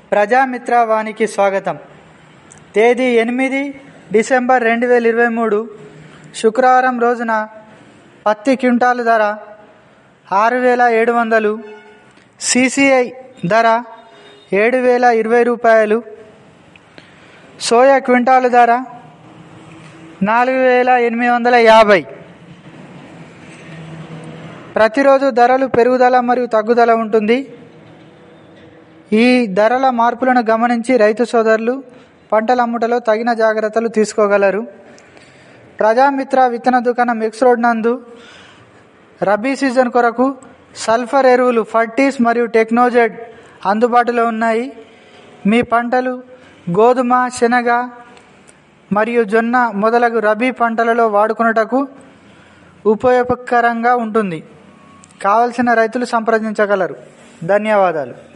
ప్రజామిత్ర వానికి స్వాగతం తేదీ ఎనిమిది డిసెంబర్ రెండు వేల ఇరవై మూడు శుక్రవారం రోజున పత్తి క్వింటాలు ధర ఆరు వేల ఏడు వందలు సిసిఐ ధర ఏడు వేల ఇరవై రూపాయలు సోయా క్వింటాలు ధర నాలుగు వేల ఎనిమిది వందల యాభై ప్రతిరోజు ధరలు పెరుగుదల మరియు తగ్గుదల ఉంటుంది ఈ ధరల మార్పులను గమనించి రైతు సోదరులు పంటల అమ్ముటలో తగిన జాగ్రత్తలు తీసుకోగలరు ప్రజామిత్ర విత్తన దుకాణం ఎక్స్ రోడ్ నందు రబీ సీజన్ కొరకు సల్ఫర్ ఎరువులు ఫర్టీస్ మరియు టెక్నోజెడ్ అందుబాటులో ఉన్నాయి మీ పంటలు గోధుమ శనగ మరియు జొన్న మొదలగు రబీ పంటలలో వాడుకున్నటకు ఉపయోగకరంగా ఉంటుంది కావలసిన రైతులు సంప్రదించగలరు ధన్యవాదాలు